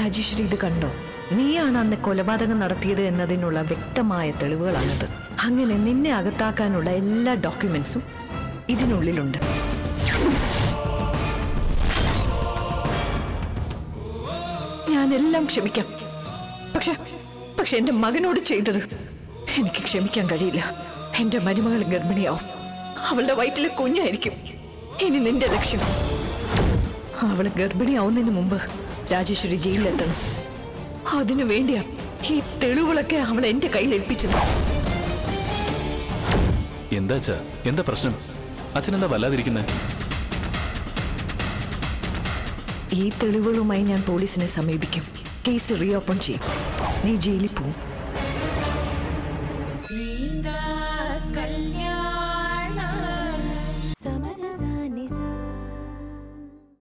രാജേശ്വരി ഇത് കണ്ടോ നീയാണ് അന്ന് കൊലപാതകം നടത്തിയത് എന്നതിനുള്ള വ്യക്തമായ തെളിവുകളാണിത് അങ്ങനെ നിന്നെ അകത്താക്കാനുള്ള എല്ലാ ഡോക്യുമെന്റ്സും ഇതിനുള്ളിലുണ്ട് ഞാനെല്ലാം ക്ഷമിക്കാം പക്ഷെ പക്ഷെ എന്റെ മകനോട് ചെയ്തത് എനിക്ക് ക്ഷമിക്കാൻ കഴിയില്ല എന്റെ മരുമകൾ ഗർഭിണിയാവും അവളുടെ വയറ്റിലെ കുഞ്ഞായിരിക്കും ഇനി നിന്റെ ലക്ഷ്യം അവള് ഗർഭിണിയാവുന്നതിന് മുമ്പ് രാജേശ്വരി ജയിലിലെത്തണം അതിനു വേണ്ടിയാ ഈ തെളിവുകളൊക്കെ അവൾ എന്റെ കയ്യിൽ ഏൽപ്പിച്ചത് എന്താ അച്ഛാ എന്താ പ്രശ്നം അച്ഛനെന്താ വല്ലാതിരിക്കുന്നത് ഈ തെളിവുകളുമായി ഞാൻ പോലീസിനെ സമീപിക്കും കേസ് റീഓപ്പൺ ചെയ്യും നീ ജയിലിൽ പോവും